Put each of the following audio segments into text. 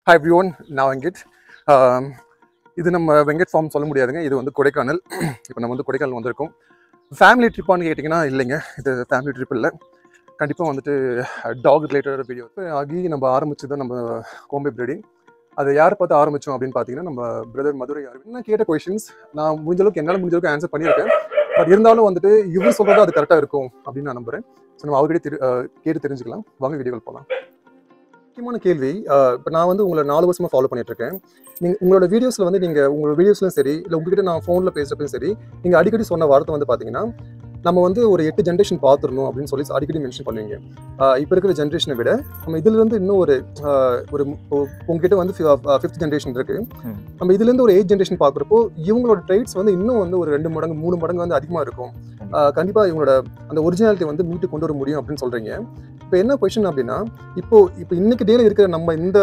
Hi every one நான் வெங்கட் ஆம், இது நம்ம வெங்கட் ஃபார்ம் சொல்ல முடியாதுங்க இது வந்து கொடைக்கானல் இப்போ நம்ம வந்து கொடைக்கானல் வந்திருக்கோம் ஃபேமிலி ட்ரிப்பான்னு கேட்டிங்கன்னா இல்லைங்க இது ஃபேமிலி ட்ரிப் இல்லை கண்டிப்பாக வந்துட்டு டாக் ரிலேட்டட் வீடியோ ஆகி நம்ம ஆரம்பிச்சது நம்ம கோம்பை பிரீடிங் அதை யார் பார்த்து ஆரம்பித்தோம் அப்படின்னு பார்த்தீங்கன்னா நம்ம பிரதர் மதுரை அரவிந்த் நான் கேட்ட கொஷின்ஸ் நான் முடிஞ்ச அளவுக்கு என்னால் முடிஞ்ச அளவுக்கு ஆன்சர் பண்ணியிருக்கேன் பட் இருந்தாலும் வந்துட்டு இவர் சொல்கிறது அது கரெக்டாக இருக்கும் அப்படின்னு நான் நம்புகிறேன் ஸோ நம்ம அவர்கிட்ட தெரி அஹ் கேட்டு தெரிஞ்சுக்கலாம் வாங்க வீடியோவில் போகலாம் முக்கியமான கேள்வி இப்போ நான் வந்து உங்களை நாலு வருஷமா ஃபாலோ பண்ணிட்டு இருக்கேன் நீங்கள் உங்களோட வீடியோஸில் வந்து நீங்கள் உங்களோட வீடியோஸ்லையும் சரி இல்லை உங்ககிட்ட நான் ஃபோனில் பேசுகிறப்பையும் சரி நீங்கள் அடிக்கடி சொன்ன வார்த்தை வந்து பார்த்தீங்கன்னா நம்ம வந்து ஒரு எட்டு ஜென்ரேஷன் பார்த்துடணும் அப்படின்னு சொல்லி அடிக்கடி மென்ஷன் பண்ணுவீங்க இப்போ இருக்கிற ஜென்ரேஷனை விட நம்ம இதுலேருந்து இன்னும் ஒரு ஆஹ் ஒரு இப்போ உங்ககிட்ட வந்து ஃபிஃப்த் ஜென்ரேஷன் இருக்கு ம். நம்ம இதுலேருந்து ஒரு எயிட் ஜென்ரேஷன் பார்க்குறப்போ இவங்களோட ட்ரைட்ஸ் வந்து இன்னும் வந்து ஒரு ரெண்டு மடங்கு மூணு மடங்கு வந்து அதிகமாக இருக்கும் கண்டிப்பாக இவங்களோட அந்த ஒரிஜினாலிட்டி வந்து மீட்டு கொண்டு வர முடியும் அப்படின்னு சொல்கிறீங்க இப்போ என்ன கொஷின் அப்படின்னா இப்போ இப்போ இன்னைக்கு டேல இருக்கிற நம்ம இந்த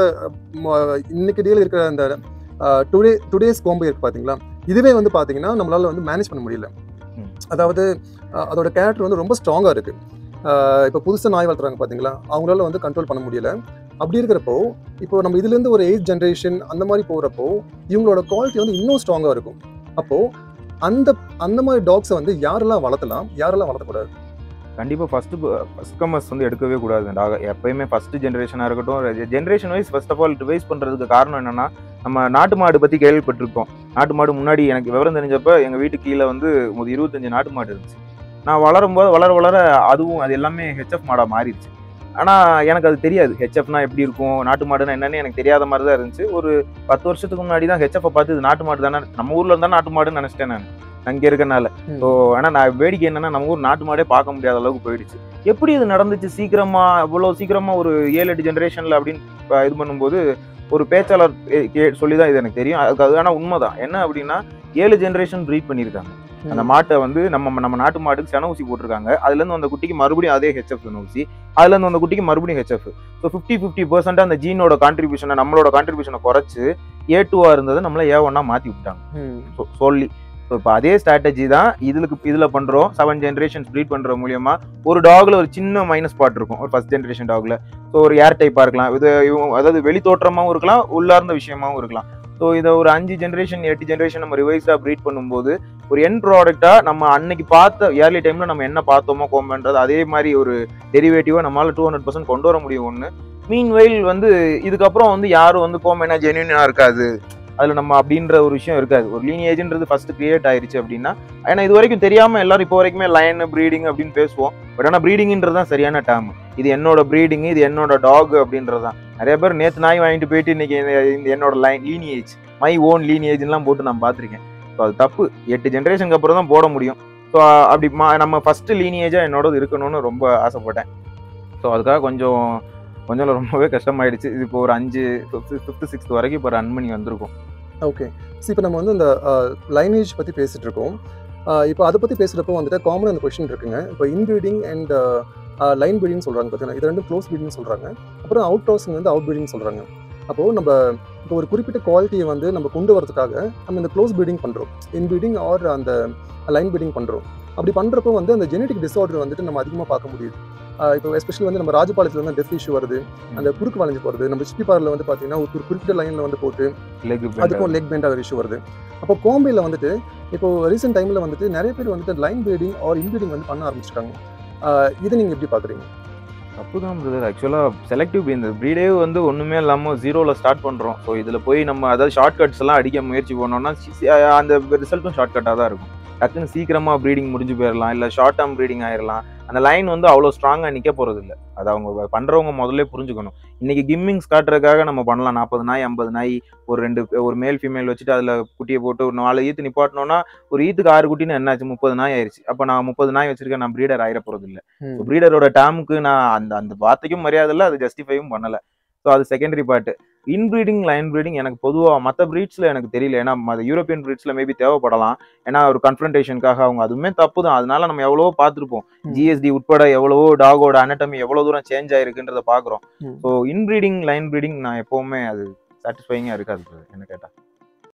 ம- இன்னைக்கு டேல இருக்கிற அந்த டுடே டுடேஸ் கோம்பை இருக்கு பாத்தீங்களா இதுவே வந்து பாத்தீங்கன்னா நம்மளால வந்து மேனேஜ் பண்ண முடியல ம். அதாவது அஹ், அதோட கேரக்டர் வந்து ரொம்ப ஸ்ட்ராங்கா இருக்கு அஹ், இப்போ புதுசா நாய் வளர்த்துறாங்க பாத்தீங்களா அவங்களால வந்து கண்ட்ரோல் பண்ண முடியல அப்படி இருக்கிறப்போ இப்போ நம்ம இதுல இருந்து ஒரு எயிட் ஜென்ரேஷன் அந்த மாதிரி போறப்போ இவங்களோட குவாலிட்டி வந்து இன்னும் ஸ்ட்ராங்கா இருக்கும் அப்போ அந்த அந்த மாதிரி டாக்ஸை வந்து யாரெல்லாம் வளர்த்தலாம் யாரெல்லாம் வளர்த்தக்கூடாது கண்டிப்பாக ஃபஸ்ட்டு ஃபஸ்ட் கமர்ஸ் வந்து எடுக்கவே கூடாது டாக எப்பயுமே ஃபஸ்ட்டு ஜென்ரேஷனாக இருக்கட்டும் generation wise first of all revise பண்ணுறதுக்கு காரணம் என்னன்னா நம்ம நாட்டு மாடு பற்றி கேள்விப்பட்டிருக்கோம் நாட்டு மாடு முன்னாடி எனக்கு விவரம் தெரிஞ்சப்ப எங்கள் வீட்டு கீழே வந்து ஒரு இருபத்தஞ்சு நாட்டு மாடு இருந்துச்சு நான் வளரும்போது வளர வளர அதுவும் அது எல்லாமே ஹெச்எஃப் மாடாக மாறிடுச்சு ஆனால் எனக்கு அது தெரியாது ஹெச்எஃப்னா எப்படி இருக்கும் நாட்டு மாடுனா என்னன்னு எனக்கு தெரியாத மாதிரி தான் இருந்துச்சு ஒரு பத்து வருஷத்துக்கு முன்னாடி தான் ஹெச்எஃப் பார்த்து இது நாட்டு மாடு தானே நம்ம ஊரில் இருந்தால் நாட்டு மாடுன்னு நினச்சிட்டேன் நான் அங்கே இருக்கனால ம். ஸோ ஆனால் நான் வேடிக்கை என்னன்னா நம்ம ஊர் நாட்டு மாடே பார்க்க முடியாத அளவுக்கு போயிடுச்சு எப்படி இது நடந்துச்சு சீக்கிரமா இவ்வளோ சீக்கிரமா ஒரு ஏழு எட்டு ஜென்ரேஷன்ல அப்படின்னு இப்ப இது பண்ணும்போது ஒரு பேச்சாளர் சொல்லி தான் இது எனக்கு தெரியும் அதுக்கு அது ஆனால் உண்மைதான் என்ன அப்படின்னா ஏழு ஜென்ரேஷன் ப்ரீட் பண்ணியிருக்காங்க அந்த மாட்டை வந்து நம்ம நம்ம நாட்டு மாட்டுக்கு சென ஊசி போட்டிருக்காங்க அதுல இருந்து அந்த குட்டிக்கு மறுபடியும் அதே ஹெச்எஃப் ஊசி அதுல இருந்து அந்த குட்டிக்கு மறுபடியும் HF so fifty fifty percent அந்த ஜீனோட கான்ட்ரிபியூஷனை நம்மளோட கான்ட்ரிபியூஷனை குறைச்சு ஏ டூவா இருந்ததை நம்மள ஏ ஒன்னா மாத்தி விட்டாங்க ம். சொ- சொல்லி ஸோ இப்போ அதே ஸ்ட்ராட்டஜி தான் இதுக்கு இதில் பண்ணுறோம் செவன் ஜென்ரேஷன்ஸ் ப்ரீட் பண்ணுற மூலியமா ஒரு டாக்ல ஒரு சின்ன மைனஸ் ஸ்பாட் இருக்கும் ஒரு ஃபர்ஸ்ட் ஜென்ரேஷன் டாக்ல ஸோ ஒரு ஏர் டைப்பாக இருக்கலாம் இது இவங்க- அதாவது வெளி தோற்றமாகவும் இருக்கலாம் உள்ளார்ந்த விஷயமாவும் இருக்கலாம் ஸோ இதை ஒரு அஞ்சு ஜென்ரேஷன் எட்டு ஜென்ரேஷன் நம்ம ரிவைஸ்டாக ப்ரீட் பண்ணும்போது ஒரு என் ப்ராடக்டாக நம்ம அன்னைக்கு பார்த்த ஏர்லி டைமில் நம்ம என்ன பார்த்தோமோ கோம்பன்றது அதே மாதிரி ஒரு டெரிவேட்டிவாக நம்மளால டூ ஹண்ட்ரட் பர்சன்ட் கொண்டு வர முடியும் ஒன்று மீன் வெயில் வந்து இதுக்கப்புறம் வந்து யாரும் வந்து கோம்பனா ஜென்யூனாக இருக்காது அதில் நம்ம அப்படின்ற ஒரு விஷயம் இருக்காது ஒரு லீனியேஜ்ன்றது ஃபர்ஸ்ட் கிரியேட் ஆயிருச்சு அப்படின்னா ஏன்னா இது வரைக்கும் தெரியாம எல்லாரும் இப்போ வரைக்குமே லைன் ப்ரீடிங் அப்படின்னு பேசுவோம் பட் ஆனால் ப்ரீடிங்ன்றது தான் சரியான டேர்ம் இது என்னோட ப்ரீடிங் இது என்னோட டாக் அப்படின்றது தான் நிறைய பேர் நேற்று நாய் வாங்கிட்டு போயிட்டு இன்னைக்கு என்ன- இந்த என்னோட லைன் லீனியேஜ் மை ஓன் லீனியேஜ்லாம் போட்டு நான் பார்த்துருக்கேன் ஸோ அது தப்பு எட்டு ஜென்ரேஷனுக்கு அப்புறம் தான் போட முடியும் ஸோ அப்படி மா- நம்ம ஃபர்ஸ்ட் லீனியேஜாக என்னோடது இருக்கணும்னு ரொம்ப ஆசைப்பட்டேன் ஸோ அதுக்காக கொஞ்சம் கொஞ்சம் இல்ல, ரொம்பவே கஷ்டமாயிடுச்சு இது இப்போ ஒரு அஞ்சு ஃபிஃப்த்து ஃபிஃப்த்து சிக்ஸ்த் வரைக்கும் இப்போ ரன் பண்ணி வந்திருக்கும் ஓகே ஸோ இப்போ நம்ம வந்து இந்த லைனேஜ் பற்றி பேசிட்டு இருக்கோம் அஹ் இப்போ அதை பற்றி பேசுகிறப்போ வந்துட்டு காமன் அந்த கொஷின் இருக்குங்க இப்போ இன்பிரீடிங் அண்ட் லைன் ப்ரீடிங் சொல்கிறாங்க பார்த்தீங்கன்னா இது ரெண்டும் க்ளோஸ் ப்ரீடிங் சொல்கிறாங்க அப்புறம் அவுட் க்ராசிங் வந்து அவுட் ப்ரீடிங் சொல்கிறாங்க அப்போது நம்ம இப்போ ஒரு குறிப்பிட்ட குவாலிட்டியை வந்து நம்ம கொண்டு வரதுக்காக நம்ம இந்த க்ளோஸ் ப்ரீடிங் பண்ணுறோம் இன்பிரீடிங் ஆர் அந்த லைன் ப்ரீடிங் பண்ணுறோம் அப்படி பண்ணுறப்போ வந்து அந்த ஜெனடிக் டிஸார்டர் வந்துட்டு நம்ம அதிகமாக பார்க்க முடியுது அஹ் இப்போ எஸ்பெஷலி வந்து நம்ம ராஜபாளையத்தில் வந்து டெத் இஷ்யூ வருது அந்த குறுக்கு வளைஞ்சு போகிறது நம்ம சிப்பிப்பாரில் வந்து பார்த்தீங்கன்னா ஒரு குறிப்பிட்ட லைனில் வந்து போட்டு லெக் அதுக்கும் லெக் பெண்ட் ஆகிற இஷ்யூ வருது அப்போ கோம்பையில் வந்துட்டு இப்போ ரீசெண்ட் டைமில் வந்துட்டு நிறைய பேர் வந்துட்டு லைன் ப்ரீடிங் ஆர் இன்பிரீடிங் வந்து பண்ண ஆரம்பிச்சிருக்காங்க ஆஹ் இதை நீங்கள் எப்படி பார்க்குறீங்க தப்பு தான் பிரதர் ஆக்சுவலாக செலக்டிவ் இந்த ப்ரீடே வந்து ஒன்றுமே இல்லாமல் ஜீரோவில் ஸ்டார்ட் பண்ணுறோம் ஸோ இதில் போய் நம்ம அதாவது ஷார்ட் கட்ஸ் எல்லாம் அடிக்க முயற்சி பண்ணோம்னா சி- சி- அந்த ரிசல்ட்டும் ஷார்ட் கட்டாக தான் இருக்கும் டக்குன்னு சீக்கிரமாக ப்ரீடிங் முடிஞ்சு போயிடலாம் இல்லை ஷார்ட் டேர்ம் ப்ரீடிங் ஆயிடலாம் அந்த லைன் வந்து அவ்வளோ ஸ்ட்ராங்காக நிற்க போகிறது இல்லை அது அவங்க பண்ணுறவங்க முதல்ல புரிஞ்சுக்கணும் இன்னைக்கு கிம்மிங்ஸ் காட்டுறதுக்காக நம்ம பண்ணலாம் நாற்பது நாய் ஐம்பது நாய் ஒரு ரெண்டு ஒரு மேல் ஃபீமேல் வச்சுட்டு அதில் குட்டியை போட்டு ஒரு நாலு ஈத்து நிப்பாட்டினோன்னா ஒரு ஈத்துக்கு ஆறு குட்டின்னு என்னாச்சு முப்பது நாய் ஆயிடுச்சு அப்போ நான் முப்பது நாய் வச்சிருக்கேன் நான் ப்ரீடர் ஆயிட போகிறது இல்லை ப்ரீடரோட டேமுக்கு நான் அந்த அந்த வார்த்தைக்கும் மரியாதை இல்லை அது ஜஸ்டிஃபையும் பண்ணல ஸோ அது secondary part inbreeding line breeding எனக்கு பொதுவாக மற்ற ப்ரீட்ஸில் எனக்கு தெரியல ஏன்னா மற்ற யூரோப்பியன் ப்ரீட்ஸில் மேபி தேவைப்படலாம் ஏன்னா ஒரு கன்ஃபரன்டேஷனுக்காக அவங்க அதுவுமே தப்பு தான் அதனால நம்ம எவ்வளவோ பார்த்துருப்போம் ம். ஜிஎஸ்டி உட்பட எவ்வளவோ டாகோட அனட்டமி எவ்வளோ தூரம் சேஞ்ச் ஆயிருக்குன்றத பார்க்குறோம் ம். ஸோ இன்பிரீடிங் லைன் ப்ரீடிங் நான் எப்போவுமே அது சாட்டிஸ்ஃபைங்காக இருக்காது brother, என்ன கேட்டால்